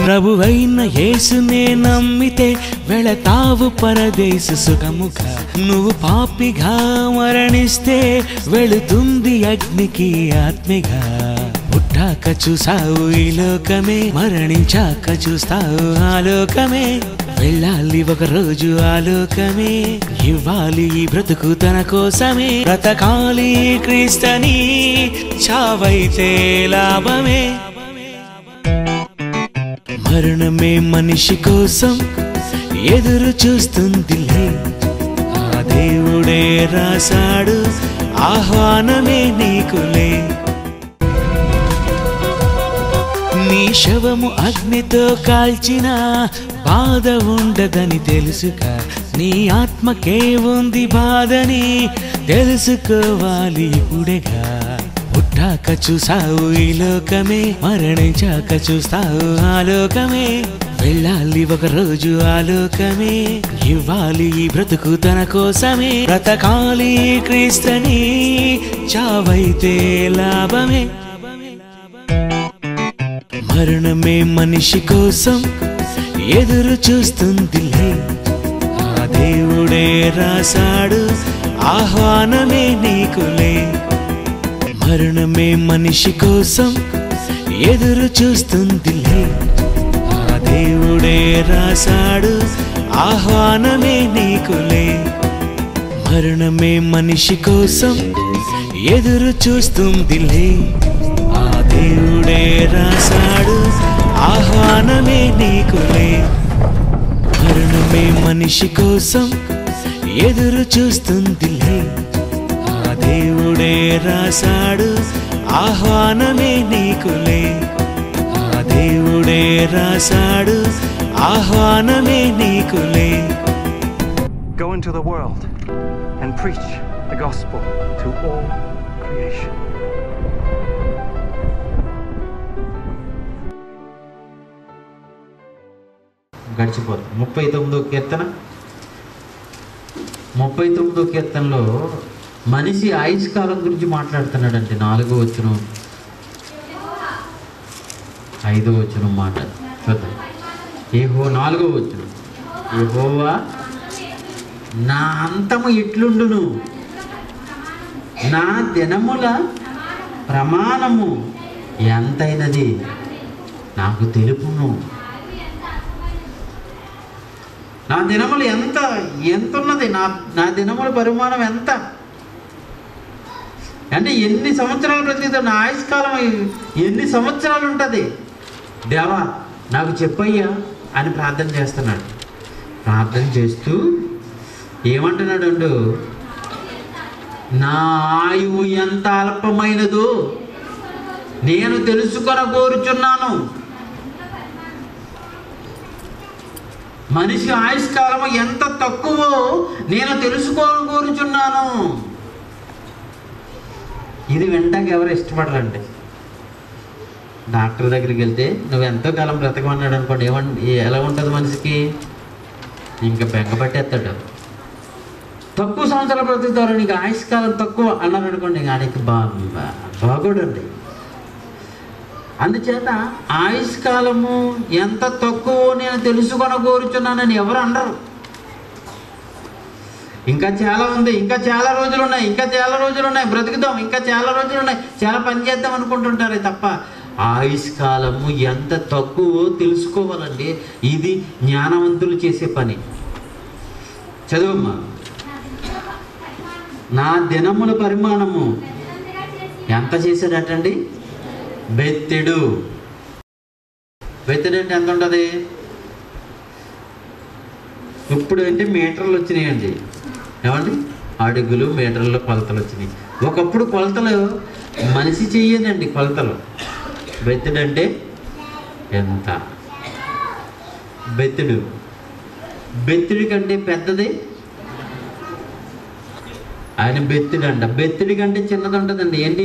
ప్రభువైన యేసునే నమ్మితే వెళతావు పరదేశ సుఖముగా నువ్వు పాపిగా మరణిస్తే వెళుతుంది అగ్నికి ఆత్మిగా పుట్టాక చూసావు ఈ లోకమే మరణించాక చూస్తావు ఆ లోకమే వెళ్ళాలి ఒక రోజు ఆ లోకమే ఇవ్వాలి ఈ బ్రతుకు తన కోసమే బ్రతకాలి క్రీస్తని చావైతే లాభమే మరణమే మనిషి కోసం ఎదురు చూస్తుందిలే ఆ దేవుడే రాశాడు ఆహ్వానమే నీకులే నీ శవము అగ్నితో కాల్చిన బాధ ఉండదని తెలుసుక నీ ఆత్మకే ఉంది బాధని తెలుసుకోవాలి ఇప్పుడేగా పుట్టాక చూసావు ఈ లోకమే మరణించాక చూస్తావు ఆ లోకమే వెళ్ళాలి ఒక రోజు ఆ లోకమే ఇవ్వాలి ఈ బ్రతుకు తన కోసమే బ్రతకాలి క్రీస్తని చావైతే లాభమే మరణమే మనిషి కోసం ఎదురు చూస్తుందిలే ఆ దేవుడే రాశాడు ఆహ్వానమే నీకులే మరణమే మనిషి కోసం ఎదురు చూస్తుందిలే ఆ దేవుడే రాశాడు ఆహ్వానమే నీకులే మరణమే మనిషి కోసం ఎదురు చూస్తుందిలే ఆ దేవుడే రాశాడు ఆహ్వానమే నీకులే మరణమే మనిషి కోసం ఎదురు చూస్తుందిలే ఆ దేవుడే రాశాడు ఆహ్వానమే నీకులే ఆ దేవుడే రాశాడు ఆహ్వానమే నీకులే Go into the world and preach the gospel to all creation. గడిచిపోతుంది ముప్పై తొమ్మిదో కీర్తన ముప్పై తొమ్మిదో కీర్తనలో మనిషి ఆయుష్కాలం గురించి మాట్లాడుతున్నాడంటే నాలుగో వచ్చును ఐదో వచ్చును మాట చూద్దాం ఏహో నాలుగో వచ్చును ఏహోవా నా అంతము ఇట్లుండును నా దినముల ప్రమాణము ఎంతైనది నాకు తెలుపును నా దినములు ఎంత ఎంత ఉన్నది నా నా దినముల పరిమాణం ఎంత అంటే ఎన్ని సంవత్సరాలు బ్రతికితే నా ఆయుష్కాలం ఎన్ని సంవత్సరాలు ఉంటుంది దేవా నాకు చెప్పయ్యా అని ప్రార్థన చేస్తున్నాడు ప్రార్థన చేస్తూ ఏమంటున్నాడు అండు నా ఆయువు ఎంత అల్పమైనదో నేను తెలుసుకొన కోరుచున్నాను మనిషి ఆయుష్కాలం ఎంత తక్కువో నేను తెలుసుకోవాలని కోరుచున్నాను ఇది వింటాక ఎవరు ఇష్టపడరండి డాక్టర్ దగ్గరికి వెళ్తే నువ్వు ఎంతో కాలం బ్రతకమన్నాడు అనుకోండి ఏమన్ ఎలా ఉంటుంది మనిషికి ఇంకా బెంగ పట్టేస్తాడు తక్కువ సంవత్సరాలు బ్రతుకుతారు నీకు ఆయుష్కాలం తక్కువ అన్నారు అనుకోండి ఆయనకి బా బా- బాగోడండి అందుచేత ఆయుష్కాలము ఎంత తక్కువ నేను తెలుసుకొన కోరుచున్నానని ఎవరు అనరు ఇంకా చాలా ఉంది ఇంకా చాలా రోజులు ఉన్నాయి ఇంకా చాలా రోజులు ఉన్నాయి బ్రతుకుదాం ఇంకా చాలా రోజులు ఉన్నాయి చాలా పని చేద్దాం అనుకుంటుంటారే తప్ప ఆయుష్కాలము ఎంత తక్కువ తెలుసుకోవాలండి ఇది జ్ఞానవంతులు చేసే పని చదువమ్మా నా దినముల పరిమాణము ఎంత చేశాడటండి బెత్తెడు బెత్తెడు అంటే ఎంత ఉంటుంది ఇప్పుడు అంటే మీటర్లు వచ్చినాయండి ఏమండి అడుగులు మీటర్లు కొలతలు వచ్చినాయి ఒకప్పుడు కొలతలు మనిషి చెయ్యనండి కొలతలు బెత్తెడు అంటే ఎంత బెత్తెడు బెత్తిడి కంటే పెద్దది ఆయన బెత్తిడి అంట బెత్తిడి కంటే చిన్నది ఉంటుందండి ఏంటి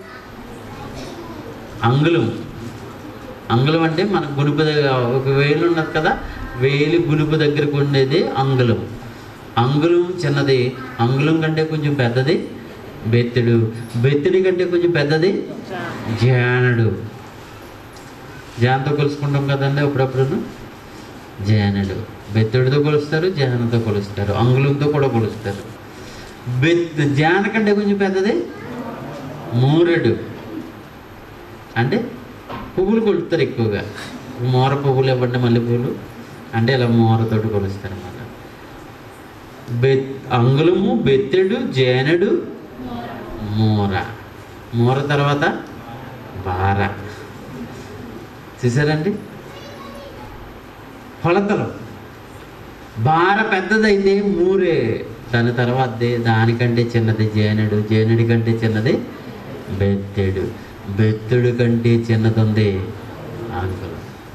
అంగుళం అంగుళం అంటే మన గునుపు దగ్గర ఒక వేలు ఉన్నది కదా వేలి గునుపు దగ్గరకు ఉండేది అంగుళం అంగుళం చిన్నది అంగుళం కంటే కొంచెం పెద్దది బెత్తిడు బెత్తిడి కంటే కొంచెం పెద్దది జానడు జానతో కొలుసుకుంటాం కదండి అప్పుడప్పుడు జానుడు బెత్తుడితో కొలుస్తారు జానతో కొలుస్తారు అంగుళంతో కూడా కొలుస్తారు బెత్ జాన కంటే కొంచెం పెద్దది మూరెడు అంటే పువ్వులు కొలుస్తారు ఎక్కువగా మోర పువ్వులు ఇవ్వండి మల్లె పువ్వులు అంటే ఇలా మోరతోటి కొలుస్తారు అన్నమాట బెత్ అంగుళము బెత్తెడు జేనడు మూర మూర తర్వాత బార చూసారండి కొలతలు బార పెద్దదైతే మూరే దాని తర్వాత దానికంటే చిన్నది జేనుడు జేనుడి కంటే చిన్నది బెత్తెడు బెత్తుడు కంటే చిన్నది ఉంది అంకులం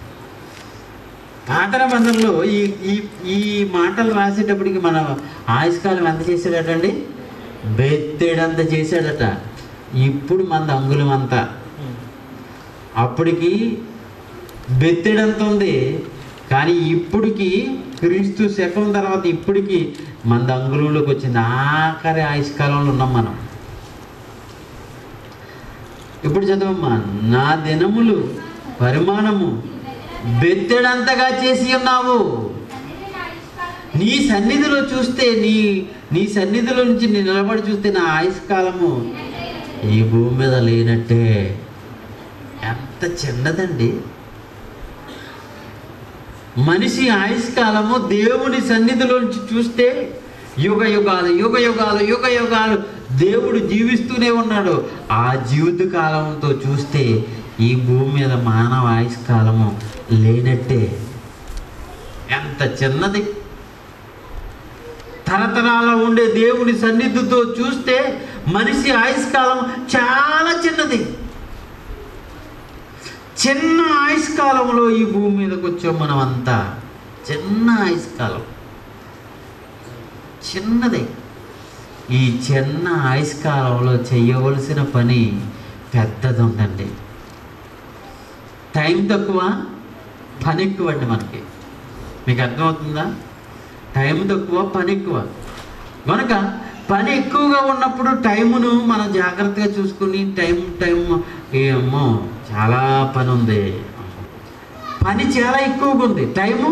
పాత నిబంధనలో ఈ ఈ ఈ మాటలు రాసేటప్పటికి మన ఆయుష్కాలం ఎంత చేశాడటండి బెత్తెడంత చేశాడట ఇప్పుడు మన అంగుళం అంతా అప్పటికి బెత్తెడంత ఉంది కానీ ఇప్పటికి క్రీస్తు శకం తర్వాత ఇప్పటికి మన అంగుళంలోకి వచ్చింది ఆఖరి ఆయుష్కాలంలో ఉన్నాం మనం ఇప్పుడు చదవమ్మా నా దినములు పరిమాణము బెత్తెడంతగా చేసి ఉన్నావు నీ సన్నిధిలో చూస్తే నీ నీ సన్నిధిలో నుంచి నేను నిలబడి చూస్తే నా ఆయుష్కాలము ఈ భూమి మీద లేనట్టే ఎంత చిన్నదండి మనిషి ఆయుష్కాలము దేవుని సన్నిధిలోంచి చూస్తే యుగ యుగాలు యుగ యుగాలు యుగ యుగాలు దేవుడు జీవిస్తూనే ఉన్నాడు ఆ జీవిత కాలంతో చూస్తే ఈ భూమి మీద మానవ ఆయుష్కాలము లేనట్టే ఎంత చిన్నది తరతరాల ఉండే దేవుని సన్నిధితో చూస్తే మనిషి ఆయుష్కాలం చాలా చిన్నది చిన్న ఆయుష్కాలంలో ఈ భూమి మీదకి వచ్చాం మనం అంతా చిన్న ఆయుష్కాలం చిన్నది ఈ చిన్న ఆయుష్కాలంలో చేయవలసిన పని పెద్దది ఉందండి టైం తక్కువ పని ఎక్కువ అండి మనకి మీకు అర్థమవుతుందా టైం తక్కువ పని ఎక్కువ కనుక పని ఎక్కువగా ఉన్నప్పుడు టైమును మనం జాగ్రత్తగా చూసుకుని టైం టైం ఏమో చాలా పని ఉంది పని చాలా ఎక్కువగా ఉంది టైము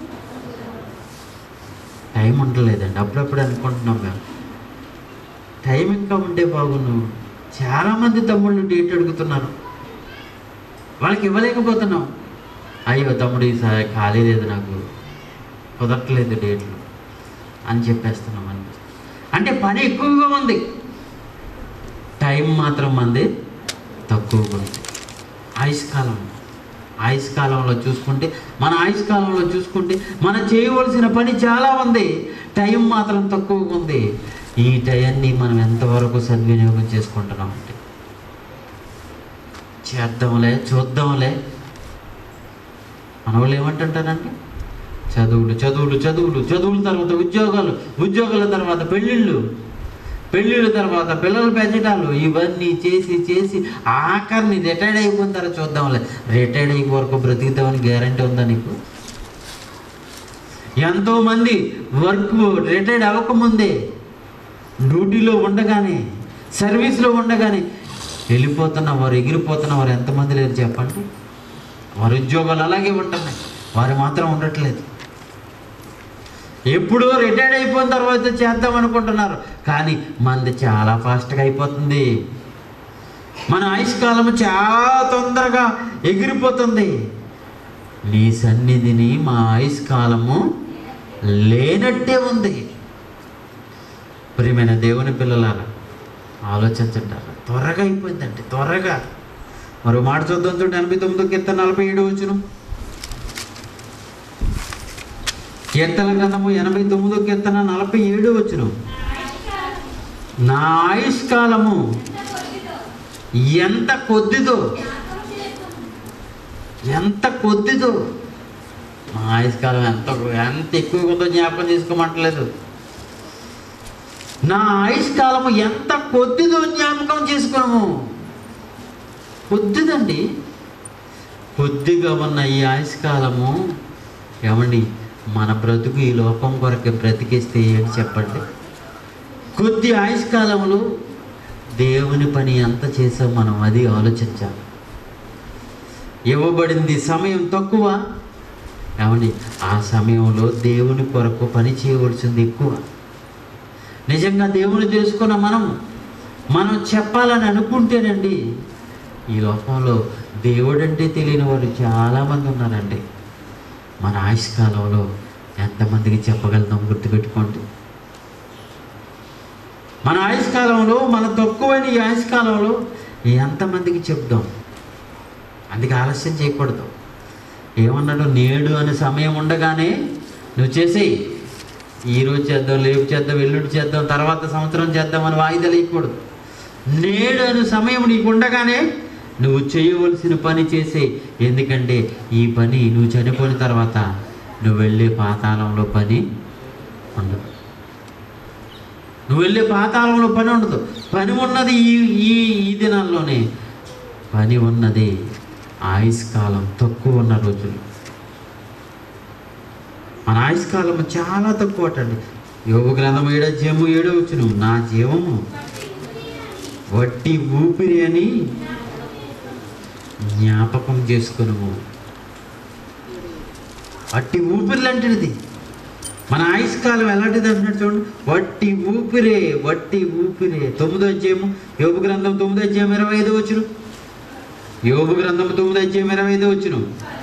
టైం ఉండలేదండి అప్పుడప్పుడు అనుకుంటున్నాం మేము టైం ఇంకా ఉంటే బాగును చాలామంది తమ్ముళ్ళు డేట్ అడుగుతున్నారు వాళ్ళకి ఇవ్వలేకపోతున్నాం అయ్యో తమ్ముడు ఈసారి ఖాళీ లేదు నాకు కుదరట్లేదు డేట్లు అని చెప్పేస్తున్నాం అని అంటే పని ఎక్కువగా ఉంది టైం మాత్రం మంది తక్కువగా ఉంది ఆయుష్కాలం ఆయుష్కాలంలో చూసుకుంటే మన ఆయుష్కాలంలో చూసుకుంటే మనం చేయవలసిన పని చాలా ఉంది టైం మాత్రం తక్కువగా ఉంది ఈ టైంని మనం ఎంతవరకు సద్వినియోగం చేసుకుంటున్నాం అంటే చేద్దాంలే చూద్దాంలే మన వాళ్ళు ఏమంటుంటారంటే చదువులు చదువులు చదువులు చదువుల తర్వాత ఉద్యోగాలు ఉద్యోగాల తర్వాత పెళ్ళిళ్ళు పెళ్ళిళ్ళ తర్వాత పిల్లలు పెంచడాలు ఇవన్నీ చేసి చేసి ఆఖరిని రిటైర్డ్ అయిపోయిన తర్వాత చూద్దాంలే రిటైర్డ్ అయిపో వరకు బ్రతుకుతామని గ్యారంటీ ఉందా నీకు ఎంతోమంది వర్క్ రిటైర్డ్ అవ్వకముందే డ్యూటీలో ఉండగానే సర్వీస్లో ఉండగానే వెళ్ళిపోతున్న వారు ఎగిరిపోతున్న వారు ఎంతమంది లేరు చెప్పండి వారి ఉద్యోగాలు అలాగే ఉంటున్నాయి వారు మాత్రం ఉండట్లేదు ఎప్పుడో రిటైర్డ్ అయిపోయిన తర్వాత చేద్దాం అనుకుంటున్నారు కానీ మనది చాలా ఫాస్ట్గా అయిపోతుంది మన ఆయుష్కాలము చాలా తొందరగా ఎగిరిపోతుంది నీ సన్నిధిని మా ఆయుష్కాలము లేనట్టే ఉంది ప్రియమైన దేవుని పిల్లలారా ఆలోచించంటారా త్వరగా అయిపోయిందండి త్వరగా మరో మాట చూద్దాం చూడండి ఎనభై తొమ్మిదో కీర్తన నలభై ఏడు వచ్చును కీర్తన గ్రంథము ఎనభై తొమ్మిదో కీర్తన నలభై ఏడు వచ్చును నా ఆయుష్కాలము ఎంత కొద్దిదో ఎంత కొద్దిదో మా ఆయుష్కాలం ఎంత ఎంత ఎక్కువ ఉందో జ్ఞాపకం చేసుకోమంటలేదు నా ఆయుష్కాలము ఎంత కొద్దిదో జ్ఞాపకం చేసుకున్నాము కొద్దిదండి కొద్దిగా ఉన్న ఈ ఆయుష్కాలము ఏమండి మన బ్రతుకు ఈ లోకం కొరకు బ్రతికిస్తే ఏంటి చెప్పండి కొద్ది ఆయుష్కాలంలో దేవుని పని ఎంత చేసాం మనం అది ఆలోచించాలి ఇవ్వబడింది సమయం తక్కువ ఏమండి ఆ సమయంలో దేవుని కొరకు పని చేయవలసింది ఎక్కువ నిజంగా దేవుని తెలుసుకున్న మనం మనం చెప్పాలని అనుకుంటేనండి ఈ లోకంలో దేవుడంటే తెలియని వారు చాలామంది ఉన్నారండి మన ఆయుష్కాలంలో ఎంతమందికి చెప్పగలుగుతాం గుర్తుపెట్టుకోండి మన ఆయుష్కాలంలో మన తక్కువైన ఈ ఆయుష్కాలంలో ఎంతమందికి చెప్దాం అందుకే ఆలస్యం చేయకూడదు ఏమన్నాడు నేడు అనే సమయం ఉండగానే నువ్వు చేసేయి ఈరోజు చేద్దాం రేపు చేద్దాం ఎల్లుండి చేద్దాం తర్వాత సంవత్సరం చేద్దాం అని వాయిదాలు వేయకూడదు నేడు అనే సమయం నీకు ఉండగానే నువ్వు చేయవలసిన పని చేసేయి ఎందుకంటే ఈ పని నువ్వు చనిపోయిన తర్వాత నువ్వు వెళ్ళే పాతాళంలో పని ఉండదు నువ్వు వెళ్ళే పాతాళంలో పని ఉండదు పని ఉన్నది ఈ ఈ ఈ దినాల్లోనే పని ఉన్నది ఆయుష్కాలం తక్కువ ఉన్న రోజులు మన ఆయుష్కాలం చాలా తక్కువ అటండి యోగ గ్రంథం ఏడో జీవము ఏడో వచ్చును నా జీవము వట్టి ఊపిరి అని జ్ఞాపకం చేసుకును వట్టి ఊపిరి లాంటిది మన ఆయుష్కాలం ఎలాంటిది అంటున్నాడు చూడండి వట్టి ఊపిరే వట్టి ఊపిరే తొమ్మిదో అధ్యాయము యోగ గ్రంథం తొమ్మిదో అధ్యాయం ఇరవై ఐదో వచ్చును యోగ గ్రంథం తొమ్మిదో అధ్యాయం ఇరవై ఐదో వచ్చును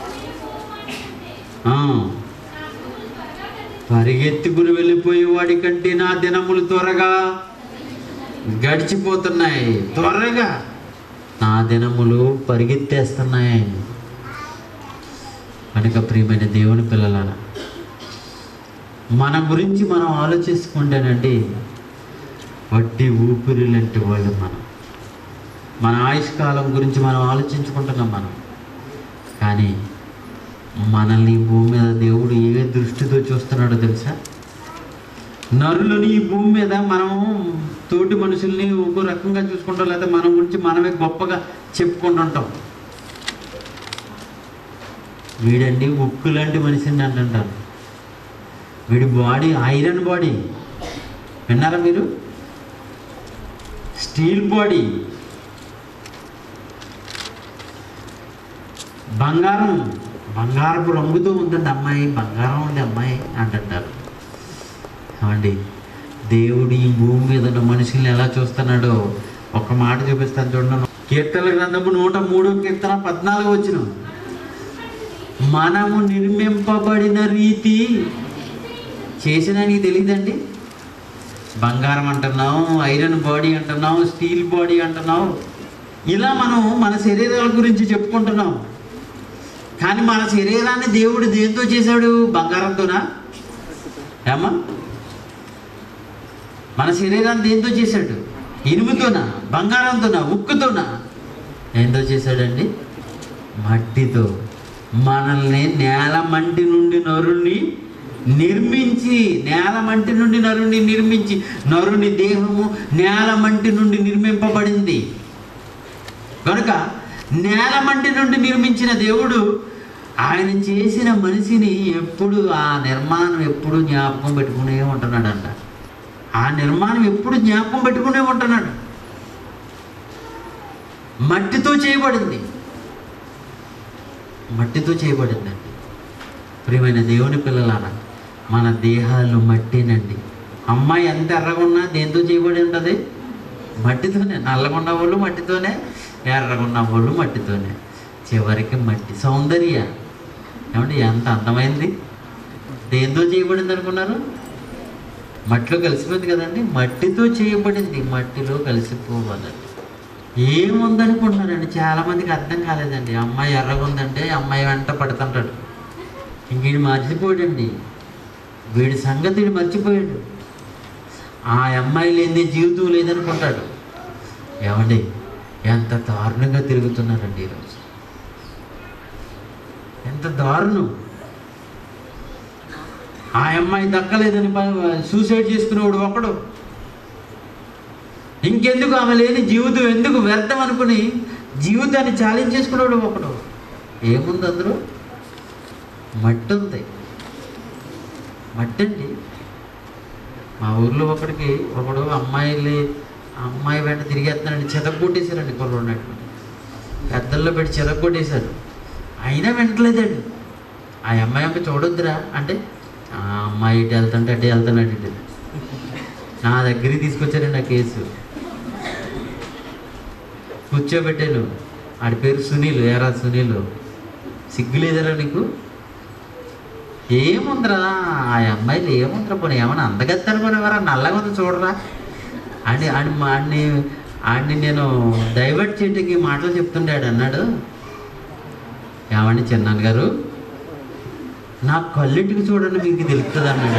ఆ. పరిగెత్తుకుని వెళ్ళిపోయే వాడి కంటే నా దినములు త్వరగా గడిచిపోతున్నాయి త్వరగా నా దినములు పరిగెత్తేస్తున్నాయి కనుక ప్రియమైన దేవుని పిల్లలారా మన గురించి మనం ఆలోచించుకుంటేనండి వడ్డీ ఊపిరి లాంటి వాళ్ళు మనం మన ఆయుష్కాలం గురించి మనం ఆలోచించుకుంటున్నాం మనం కానీ మనల్ని ఈ భూమి మీద దేవుడు ఏ దృష్టితో చూస్తున్నాడో తెలుసా నరులని ఈ భూమి మీద మనం తోటి మనుషుల్ని ఒక రకంగా చూసుకుంటాం లేదా మన గురించి మనమే గొప్పగా చెప్పుకుంటుంటాం వీడండి ఉక్కు లాంటి మనిషిని అంటుంటారు వీడి బాడీ ఐరన్ బాడీ విన్నారా మీరు స్టీల్ బాడీ బంగారం బంగారపు రంగుతో ఉందండి అమ్మాయి బంగారం ఉంది అమ్మాయి అంటుంటారు ఏమండి దేవుడు ఈ భూమి మీద ఉన్న మనుషుల్ని ఎలా చూస్తున్నాడో ఒక మాట చూపిస్తాను చూడండి కీర్తన గ్రంథము నూట మూడో కీర్తన పద్నాలుగు వచ్చిన మనము నిర్మింపబడిన రీతి చేసిన నీకు తెలియదండి బంగారం అంటున్నావు ఐరన్ బాడీ అంటున్నావు స్టీల్ బాడీ అంటున్నావు ఇలా మనం మన శరీరాల గురించి చెప్పుకుంటున్నాం కానీ మన శరీరాన్ని దేవుడు దేంతో చేశాడు బంగారంతోనా ఏమా మన శరీరాన్ని దేంతో చేశాడు ఇనుముతోనా బంగారంతోనా ఉక్కుతోనా ఏంతో చేశాడండి మట్టితో మనల్ని నేల మంటి నుండి నరుణ్ణి నిర్మించి నేల మంటి నుండి నరుణ్ణి నిర్మించి నరుని దేహము నేల మంటి నుండి నిర్మింపబడింది కనుక నేల మంటి నుండి నిర్మించిన దేవుడు ఆయన చేసిన మనిషిని ఎప్పుడు ఆ నిర్మాణం ఎప్పుడు జ్ఞాపకం పెట్టుకునే ఉంటున్నాడంట ఆ నిర్మాణం ఎప్పుడు జ్ఞాపకం పెట్టుకునే ఉంటున్నాడు మట్టితో చేయబడింది మట్టితో చేయబడిందండి ప్రియమైన దేవుని పిల్లలారా మన దేహాలు మట్టినండి అమ్మాయి ఎంత ఎర్రగా ఉన్నా దేంతో చేయబడి ఉంటుంది మట్టితోనే నల్లగా ఉన్న వాళ్ళు మట్టితోనే ఎర్రగా ఉన్న వాళ్ళు మట్టితోనే చివరికి మట్టి సౌందర్య ఏమంటే ఎంత అందమైంది దేంతో చేయబడింది అనుకున్నారు మట్టిలో కలిసిపోయింది కదండి మట్టితో చేయబడింది మట్టిలో కలిసిపోవాలండి ఏముందనుకుంటున్నారండి చాలామందికి అర్థం కాలేదండి అమ్మాయి ఎర్రగా ఉందంటే అమ్మాయి వెంట పడుతుంటాడు ఇంకేడు మర్చిపోయాడండి వీడి సంగతి వీడు మర్చిపోయాడు ఆ అమ్మాయి లేని జీవితం లేదనుకుంటాడు ఏమండి ఎంత దారుణంగా తిరుగుతున్నారండి ఈరోజు ఎంత దారుణం ఆ అమ్మాయి దక్కలేదని ప- సూసైడ్ చేసుకునేవాడు ఒకడు ఇంకెందుకు ఆమె లేని జీవితం ఎందుకు వ్యర్థం అనుకుని జీవితాన్ని ఛాలెంజ్ చేసుకునేవాడు ఒకడు ఏముంది అందులో మట్టి ఉంది మట్టి అండి మా ఊర్లో ఒకడికి ఒకడు అమ్మాయిలు అమ్మాయి వెంట తిరిగేస్తున్నాడు చెదగొట్టేశారండి కుర్రోడినట్టు పెద్దల్లో పెట్టి చెదగొట్టేశారు అయినా వింటలేదండి ఆ అమ్మాయి అమ్మ చూడొద్దురా అంటే ఆ అమ్మాయి ఇటు వెళ్తుంటే అటు వెళ్తున్నాడు ఇటు నా దగ్గరికి తీసుకొచ్చారండి ఆ కేసు కూర్చోబెట్టాను ఆడి పేరు సునీల్ ఏరా సునీల్ సిగ్గులేదరా నీకు ఏముందిరా ఆ అమ్మాయిలు ఏముందిరా పోనీ ఏమన్నా అందగత్తనుకునేవారా నల్లగా ఉంది చూడరా అని అని ఆడిని ఆడిని నేను డైవర్ట్ చేయడానికి మాటలు చెప్తుండాడు అన్నాడు ఏమండి చిన్నాన్న గారు నా కళ్ళింటికి చూడండి మీకు తెలుస్తుంది అన్నాడు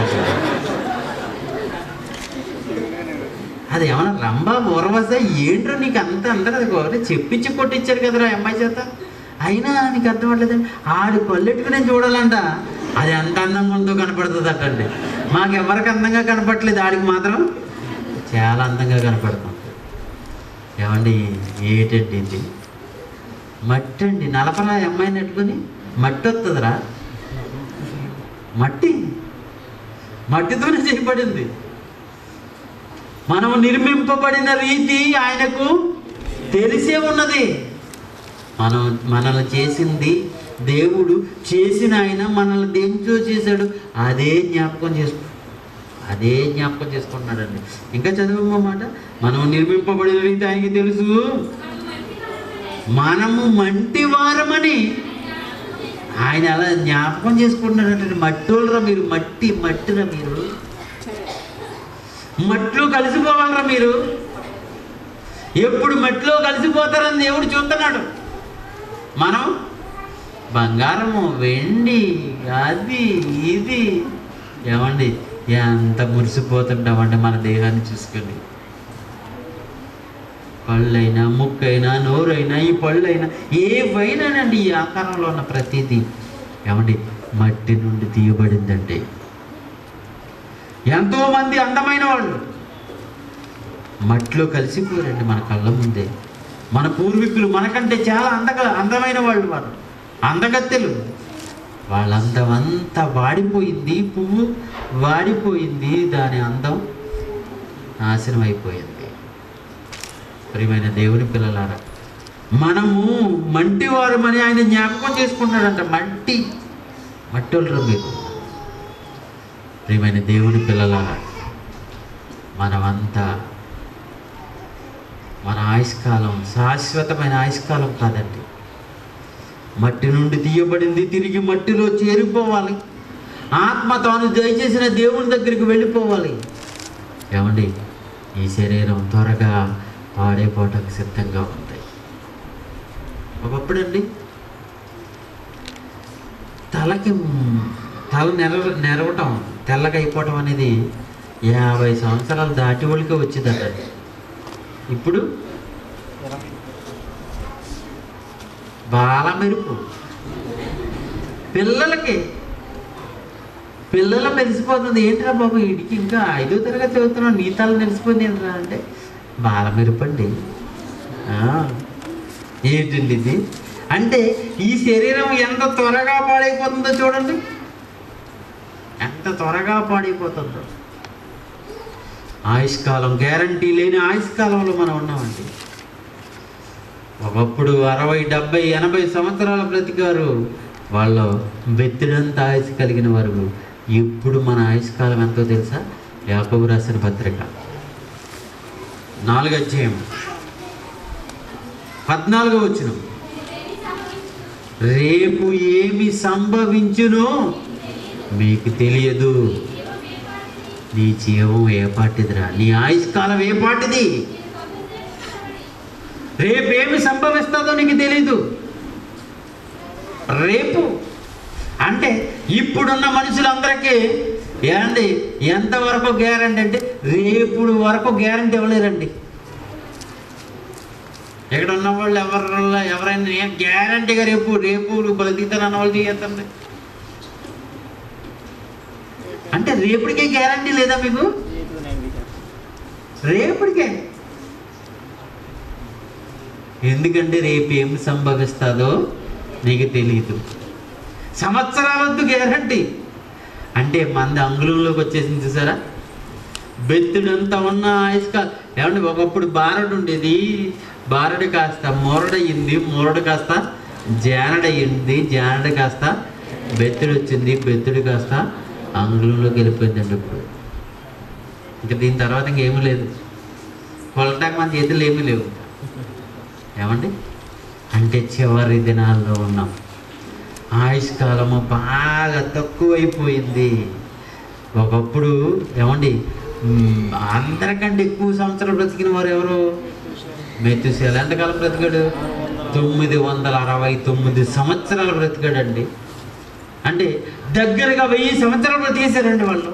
అది ఏమన్నా రంభా ఊరవస ఏంట్రా నీకు అంత అందరూ అది గోరే చెప్పించి కొట్టించారు కదరా ఆ అమ్మాయి చేత అయినా నీకు అర్థం అవ్వలేదండి ఆడి పల్లెట్టుకు నేను చూడాలంట అది ఎంత అందంగా ఉందో కనపడుతుంది అట్టండి మాకు ఎవరికి అందంగా కనపడలేదు ఆడికి మాత్రం చాలా అందంగా కనపడుతుంది ఏమండి ఏటండి ఇది మట్టి అండి నలపలా ఈ అమ్మాయిని పెట్టుకొని మట్టి వస్తుందిరా మట్టి మట్టితోనే చేయబడింది మనం నిర్మింపబడిన రీతి ఆయనకు తెలిసే ఉన్నది మనం మనల్ని చేసింది దేవుడు చేసిన ఆయన మనల్ని దేంతో చేశాడు అదే జ్ఞాపకం చేసుకో అదే జ్ఞాపకం చేసుకుంటున్నాడండి ఇంకా చదవమాట మనం నిర్మింపబడిన రీతి ఆయనకి తెలుసు మనము మంటి వారమని ఆయన అలా జ్ఞాపకం చేసుకుంటున్నాడంటే మట్టోళ్ళరా మీరు మట్టి మట్టిరా మీరు మట్టిలో కలిసిపోవాలరా మీరు ఎప్పుడు మట్టిలో కలిసిపోతారని దేవుడు చూస్తున్నాడు మనం బంగారము వెండి అది ఇది ఏమండి ఎంత మురిసిపోతుంటామంటే మన దేహాన్ని చూసుకొని పళ్ళైనా ముక్కైనా నోరైనా ఈ పళ్ళైనా ఏవైనానండి ఈ ఆకారంలో ఉన్న ప్రతిదీ ఏమండి మట్టి నుండి తీయబడిందండి ఎంతో మంది అందమైన వాళ్ళు మట్టిలో కలిసిపోయారండి మన కళ్ళ ముందే మన పూర్వీకులు మనకంటే చాలా అందగా అందమైన వాళ్ళు వారు అందగత్తెలు వాళ్ళ అందం అంతా వాడిపోయింది పువ్వు వాడిపోయింది దాని అందం నాశనం అయిపోయింది ప్రియమైన దేవుని పిల్లలారా మనము మంటి వారమని ఆయన జ్ఞాపకం చేసుకుంటాడంట మట్టి మట్టోళ్ళు మీరు ప్రియమైన దేవుని పిల్లలారా మనమంతా మన ఆయుష్కాలం శాశ్వతమైన ఆయుష్కాలం కాదండి మట్టి నుండి తీయబడింది తిరిగి మట్టిలో చేరిపోవాలి ఆత్మ తాను దయచేసిన దేవుని దగ్గరికి వెళ్ళిపోవాలి ఏమండి ఈ శరీరం త్వరగా పాడైపోవటానికి సిద్ధంగా ఉంది ఒకప్పుడండి తలకి తల నెరవ నెరవటం తెల్లగా అయిపోవటం అనేది యాభై సంవత్సరాలు దాటి వాళ్ళకే వచ్చిందట ఇప్పుడు బాల మెరుపు పిల్లలకి పిల్లలు మెరిసిపోతుంది ఏంట్రా బాబు వీడికి ఇంకా ఐదో తరగతి చదువుతున్నావు నీ తల మెరిసిపోయింది ఏంట్రా అంటే బాల మెరుపు అండి ఆ, ఏంటండి ఇది అంటే ఈ శరీరం ఎంత త్వరగా పాడైపోతుందో చూడండి ఎంత త్వరగా పాడైపోతుందో ఆయుష్కాలం గ్యారంటీ లేని ఆయుష్కాలంలో మనం ఉన్నామండి ఒకప్పుడు అరవై డెబ్బై ఎనభై సంవత్సరాల బ్రతికారు వాళ్ళు బెత్తిడంత ఆయుష్ కలిగిన వారు ఇప్పుడు మన ఆయుష్కాలం ఎంతో తెలుసా యాకబు రాసిన పత్రిక నాలుగు అధ్యాయం పద్నాలుగో వచ్చిన రేపు ఏమి సంభవించునో మీకు తెలియదు నీ జీవం ఏ పాటిదిరా నీ ఆయుష్కాలం ఏ పాటిది రేపేమి సంభవిస్తుందో నీకు తెలీదు రేపు అంటే ఇప్పుడున్న మనుషులందరికీ ఏమండి ఎంతవరకు గ్యారంటీ అంటే రేపుడు వరకు గ్యారంటీ ఇవ్వలేరండి ఇక్కడ ఉన్న వాళ్ళు ఎవరు ఎవరైనా ఏం గ్యారంటీగా రేపు రేపు బలితీతారు అన్న వాళ్ళు తీయతండి అంటే రేపటికే గ్యారంటీ లేదా మీకు రేపటికే ఎందుకంటే రేపు ఏం సంభవిస్తుందో నీకు తెలియదు సంవత్సరాలొద్దు గ్యారంటీ అంటే మంది అంగుళంలోకి వచ్చేసింది చూసారా బెత్తుడంతా ఉన్న ఆయుష్కా ఏమంటే ఒకప్పుడు బారడు ఉండేది బారడు కాస్త మూరడయింది మూరడు కాస్త జానడ అయ్యింది జానడ కాస్త బెత్తుడు వచ్చింది బెత్తుడు కాస్త అంగుళంలోకి వెళ్ళిపోయిందండి ఇప్పుడు ఇంకా దీని తర్వాత ఇంకేమీ లేదు కొలటానికి మన చేతులు ఏమీ లేవు ఏమండి అంటే చివరి దినాల్లో ఉన్నాం ఆయుష్కాలము బాగా తక్కువైపోయింది ఒకప్పుడు ఏమండి మ్, అందరికంటే ఎక్కువ సంవత్సరాలు బ్రతికిన వారు ఎవరు మెత్తుసేల ఎంతకాలం బ్రతికాడు తొమ్మిది వందల అరవై తొమ్మిది సంవత్సరాలు బ్రతికాడండి అంటే దగ్గరగా వెయ్యి సంవత్సరాలు బ్రతికేశారండి వాళ్ళు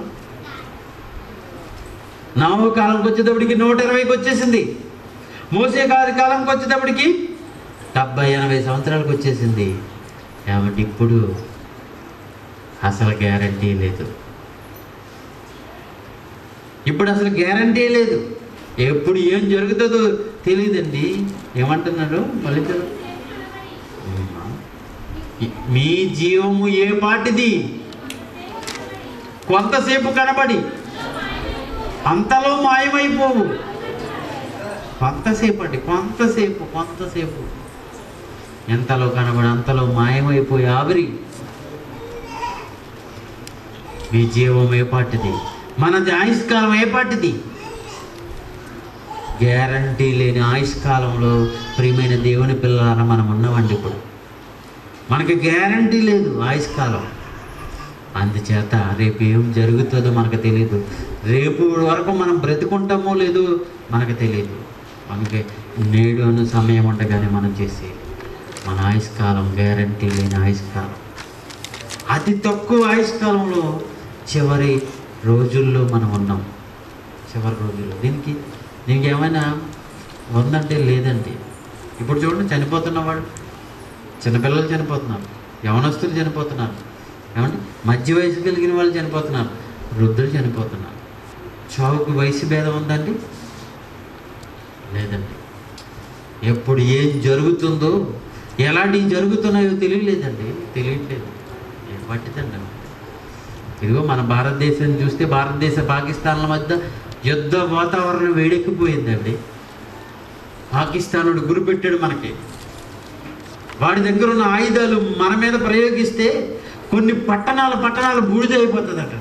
నావు కాలంకి వచ్చేటప్పటికి నూట ఇరవైకి వచ్చేసింది మోసే గారి కాలంకి వచ్చేటప్పటికి డెబ్బై ఎనభై సంవత్సరాలకు వచ్చేసింది కాబట్టి ఇప్పుడు అసలు గ్యారంటీ లేదు ఇప్పుడు అసలు గ్యారంటీ లేదు ఎప్పుడు ఏం జరుగుతుందో తెలియదండి ఏమంటున్నాడు మళ్ళీ చదువు. మీ జీవము ఏ పాటిది కొంతసేపు కనబడి అంతలో మాయమైపోవు కొంతసేపు అండి కొంతసేపు కొంతసేపు ఎంతలో కనబడి అంతలో మాయమైపోయి ఆవిరి మీ జీవం ఏ పాటిది మన ఆయుష్కాలం ఏ పాటిది గ్యారంటీ లేని ఆయుష్కాలంలో ప్రియమైన దేవుని పిల్లలారా మనం ఉన్నామండి ఇప్పుడు మనకి గ్యారంటీ లేదు ఆయుష్కాలం అందుచేత రేపు ఏం జరుగుతుందో మనకు తెలియదు రేపు వరకు మనం బ్రతుకుంటామో లేదో మనకు తెలియదు మనకి నేడు అను సమయం ఉండగానే మనం చేసే మన ఆయుష్కాలం గ్యారంటీ లేని ఆయుష్కాలం అతి తక్కువ ఆయుష్కాలంలో చివరి రోజుల్లో మనం ఉన్నాం చివరి రోజుల్లో దీనికి దీనికి ఏమైనా ఉందంటే లేదండి ఇప్పుడు చూడండి చనిపోతున్న వాళ్ళు చిన్నపిల్లలు చనిపోతున్నారు యవనస్తులు చనిపోతున్నారు ఏమండి మధ్య వయసు కలిగిన వాళ్ళు చనిపోతున్నారు వృద్ధులు చనిపోతున్నారు చావుకు వయసు భేదం ఉందండి లేదండి ఎప్పుడు ఏం జరుగుతుందో ఎలాంటివి జరుగుతున్నాయో తెలియలేదండి తెలియట్లేదు ఏం పట్టిందండి ఇదిగో మన భారతదేశం చూస్తే భారతదేశ పాకిస్తాన్ల మధ్య యుద్ధ వాతావరణం వేడెక్కిపోయిందండి పాకిస్తానుడు గురిపెట్టాడు మనకి వాడి దగ్గర ఉన్న ఆయుధాలు మన మీద ప్రయోగిస్తే కొన్ని పట్టణాలు పట్టణాలు బూడిదైపోతుందట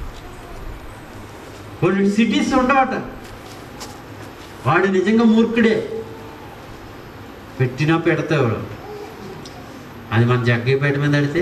కొన్ని సిటీస్ ఉండవట వాడు నిజంగా మూర్ఖుడే పెట్టినా పెడతాడు అది మన జగ్గయ్యపేట మీద అడితే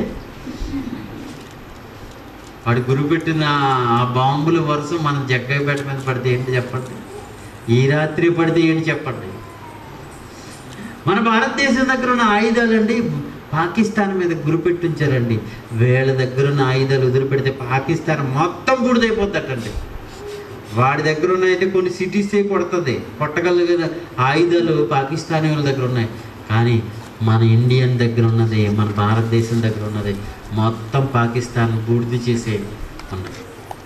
వాడి గురువు పెట్టిన ఆ బాంబుల వరుస మన జగ్గయ్యపేట మీద పడితే ఏంటి చెప్పండి ఈ రాత్రి పడితే ఏంటి చెప్పండి మన భారతదేశం దగ్గర ఉన్న ఆయుధాలండి పాకిస్తాన్ మీద గురిపెట్టించారండి వీళ్ళ దగ్గర ఉన్న ఆయుధాలు వదిలిపెడితే పాకిస్తాన్ మొత్తం బూడిదైపోద్దటండి వాడి దగ్గర ఉన్నైతే కొన్ని సిటీసే కొడుతుంది కొట్టగలిగిన ఆయుధాలు పాకిస్తానీ వాళ్ళ దగ్గర ఉన్నాయి కానీ మన ఇండియన్ దగ్గర ఉన్నది మన భారతదేశం దగ్గర ఉన్నది మొత్తం పాకిస్తాన్ బూడిద చేసే ఉన్నది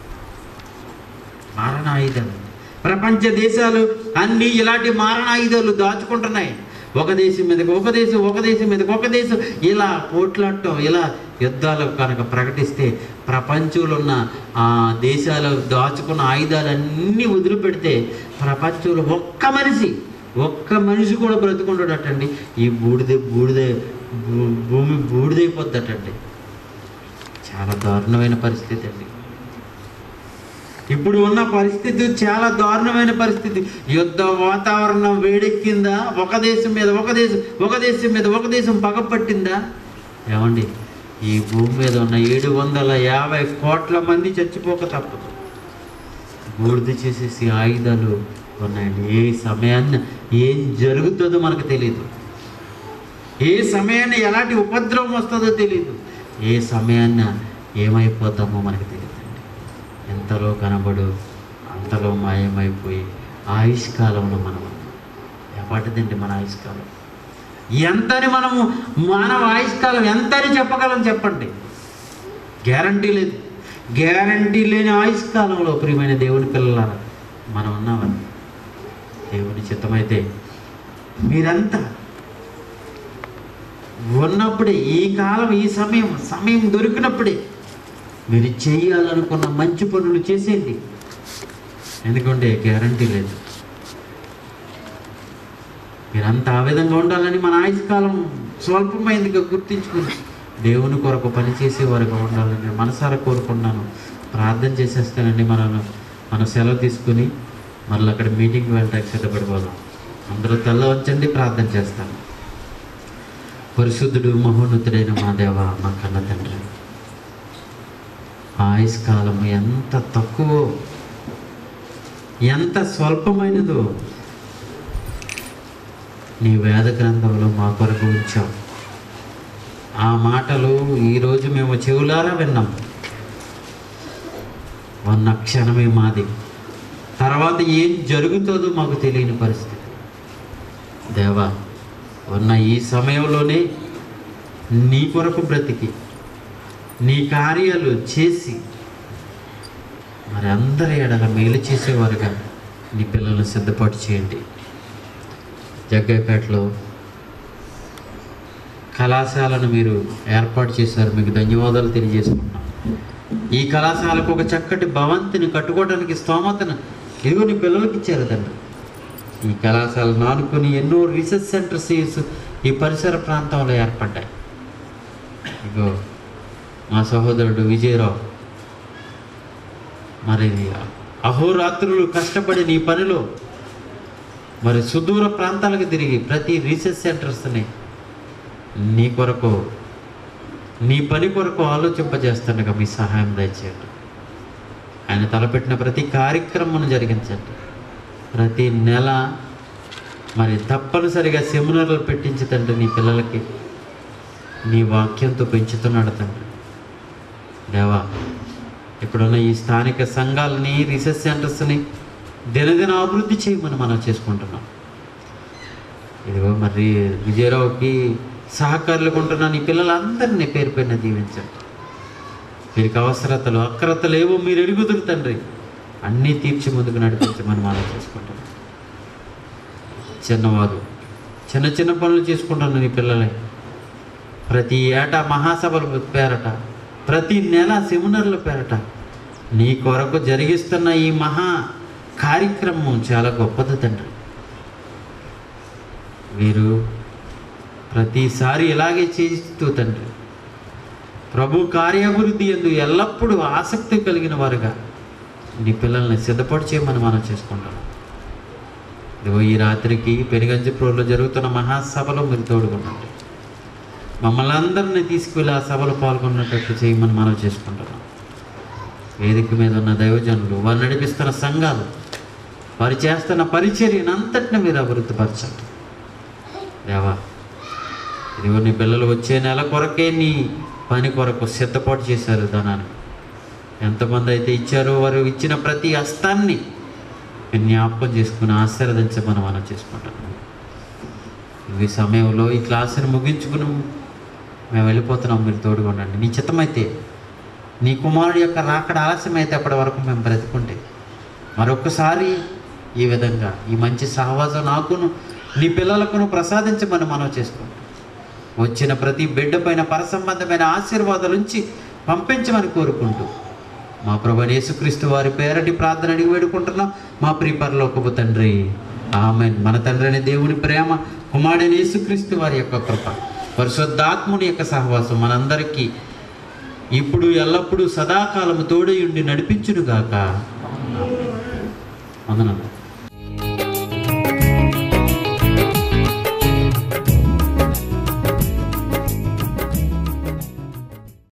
మారణ ఆయుధాలు ప్రపంచ దేశాలు అన్నీ ఇలాంటి మారణ ఆయుధాలు దాచుకుంటున్నాయి ఒక దేశం మీదకి ఒక దేశం ఒక దేశం మీదకి ఒక దేశం ఇలా పోట్లాడటం ఇలా యుద్ధాలు కనుక ప్రకటిస్తే ప్రపంచంలో ఉన్న ఆ దేశాలు దాచుకున్న ఆయుధాలన్నీ వదిలిపెడితే ప్రపంచంలో ఒక్క మనిషి ఒక్క మనిషి కూడా బ్రతుకుంటాడటండి ఈ బూడిద బూడిద భూ- భూమి బూడిదైపోద్దటండి చాలా దారుణమైన పరిస్థితి అండి ఇప్పుడు ఉన్న పరిస్థితి చాలా దారుణమైన పరిస్థితి యుద్ధ వాతావరణం వేడెక్కిందా ఒక దేశం మీద ఒక దేశం ఒక దేశం మీద ఒక దేశం పగపట్టిందా ఏమండి ఈ భూమి మీద ఉన్న ఏడు వందల యాభై కోట్ల మంది చచ్చిపోక తప్పదు బూడిద చేసేసి ఆయుధాలు ఉన్నాయండి ఏ సమయాన్ని ఏం జరుగుతుందో మనకు తెలియదు ఏ సమయాన్ని ఎలాంటి ఉపద్రవం వస్తుందో తెలియదు ఏ సమయాన్న ఏమైపోతామో మనకు తెలియదండి ఎంతలో కనబడు అంతలో మాయమైపోయి ఆయుష్కాలంలో మనం ఉన్నాం. ఎప్పటిదండి మన ఆయుష్కాలం ఎంతని మనము మానవ ఆయుష్కాలం ఎంతని చెప్పగలం చెప్పండి గ్యారంటీ లేదు గ్యారంటీ లేని ఆయుష్కాలంలో ప్రియమైన దేవుని పిల్లలారా మనం ఉన్నామని దేవుని చిత్తమైతే మీరంతా ఉన్నప్పుడే ఈ కాలం ఈ సమయం సమయం దొరికినప్పుడే మీరు చేయాలనుకున్న మంచి పనులు చేసేయండి ఎందుకంటే గ్యారంటీ లేదు మీరంతా ఆ విధంగా ఉండాలని మన ఆయుష్కాలం స్వల్పమైందిగా గుర్తించుకుని దేవుని కొరకు పనిచేసేవారుగా ఉండాలని మనసారా కోరుకున్నాను ప్రార్థన చేసేస్తానండి మనను మన సెలవు తీసుకుని మళ్ళీ అక్కడ మీటింగ్కి వెళ్ళడానికి సిద్ధపడిపోదాం అందరూ తెల్ల వచ్చండి ప్రార్థన చేస్తాను పరిశుద్ధుడు మహోన్నతుడైన మా దేవ మా కన్న తండ్రి ఆయుష్కాలం ఎంత తక్కువ ఎంత స్వల్పమైనదో నీ వేద గ్రంథంలో మా కొరకు ఉంచావు ఆ మాటలు ఈరోజు మేము చెవులారా విన్నాం ఉన్న క్షణమే మాది తర్వాత ఏం జరుగుతుందో మాకు తెలియని పరిస్థితి దేవా ఉన్న ఈ సమయంలోనే నీ కొరకు బ్రతికి నీ కార్యాలు చేసి మరి అందరి ఎడల మేలు చేసేవారుగా నీ పిల్లలను సిద్ధపాటు చేయండి జగ్గైపేటలో కళాశాలను మీరు ఏర్పాటు చేశారు మీకు ధన్యవాదాలు తెలియజేసుకుంటున్నాం ఈ కళాశాలకు ఒక చక్కటి భవంతిని కట్టుకోవడానికి స్తోమతను ఇదిగో నీ పిల్లలకి ఇచ్చారు తండ్రి ఈ కళాశాలను ఆనుకుని ఎన్నో రీసెర్చ్ సెంటర్స్ ఈ- ఈ పరిసర ప్రాంతంలో ఏర్పడ్డాయి ఇగో మా సహోదరుడు విజయరావు మరి అహోరాత్రులు కష్టపడి నీ పనిలో మరి సుదూర ప్రాంతాలకు తిరిగి ప్రతి రీసెర్చ్ సెంటర్స్ని నీ కొరకు నీ పని కొరకు ఆలోచింపజేస్తుండగా మీ సహాయం దయచేయండి ఆయన తలపెట్టిన ప్రతి కార్యక్రమం జరిగించండి ప్రతి నెల మరి తప్పనిసరిగా సెమినార్లు పెట్టించి తండ్రి నీ పిల్లలకి నీ వాక్యంతో పెంచుతున్నాడు తండ్రి దేవా ఇక్కడున్న ఈ స్థానిక సంఘాలని రీసెర్చ్ సెంటర్స్ని దినదిన అభివృద్ధి చేయమని మనం చేసుకుంటున్నాం ఇదిగో మరి విజయరావుకి సహకారులకు ఉంటున్న నీ పిల్లలందరినీ పేరు పైన దీవించండి వీరికి అవసరతలు అక్రతలు ఏవో మీరు ఎరుగుదురు తండ్రి అన్నీ తీర్చి ముందుకు నడిపించమని మనం చేసుకుంటున్నాం చిన్నవారు చిన్న చిన్న పనులు చేసుకుంటున్న నీ పిల్లలే ప్రతి ఏటా మహాసభల పేరట ప్రతి నెల సెమినార్ల పేరట నీ కొరకు జరిగిస్తున్న ఈ మహా కార్యక్రమం చాలా గొప్పది తండ్రి వీరు ప్రతిసారి ఇలాగే చేస్తూ తండ్రి ప్రభు కార్యాభివృద్ధి ఎందు ఎల్లప్పుడూ ఆసక్తి కలిగిన వారుగా నీ పిల్లల్ని సిద్ధపడి చేయమని మనం చేసుకుంటాం ఇదిగో ఈ రాత్రికి పెనుగంజిప్రోలో జరుగుతున్న మహాసభలో మీరు తోడుకుండండి మమ్మల్ని అందరినీ తీసుకువెళ్ళి ఆ సభలో పాల్గొన్నట్టు చేయమని మనం చేసుకుంటున్నాం వేదిక మీద ఉన్న దైవజనులు వారు నడిపిస్తున్న సంఘాలు వారు చేస్తున్న పరిచర్యను అంతటిని మీరు అభివృద్ధిపరచండి దేవా ఇదిగో నీ పిల్లలు వచ్చే నెల కొరకే నీ పని కొరకు సిద్ధపాటు చేశారు ధనాన్ని ఎంతమంది అయితే ఇచ్చారో వారు ఇచ్చిన ప్రతి హస్తాన్ని మీరు జ్ఞాపకం చేసుకుని ఆశీర్వదించమని మనం చేసుకుంటాం ఈ సమయంలో ఈ క్లాసుని ముగించుకుని మేము వెళ్ళిపోతున్నాం మీరు తోడుగా ఉండండి నీ చిత్తమైతే నీ కుమారుడు యొక్క రాకడ ఆలస్యమైతే అప్పటి వరకు మేము బ్రతుకుంటే మరొకసారి ఈ విధంగా ఈ మంచి సహవాసం నాకును నీ పిల్లలకును ప్రసాదించమని మనం చేసుకుంటాం వచ్చిన ప్రతి బిడ్డ పైన పరసంబంధమైన ఆశీర్వాదాల నుంచి పంపించమని కోరుకుంటూ మా ప్రభు యేసుక్రీస్తు వారి పేరటి ప్రార్థన అడిగి వేడుకుంటున్నాం మా ప్రియపరలోకపు తండ్రి ఆమె మన తండ్రి అనే దేవుని ప్రేమ కుమారుడైన యేసుక్రీస్తు వారి యొక్క కృప పరిశుద్ధాత్ముని యొక్క సహవాసం మనందరికీ ఇప్పుడు ఎల్లప్పుడూ సదాకాలము తోడయుండి నడిపించునుగాక ఆమేన్. వందనాలు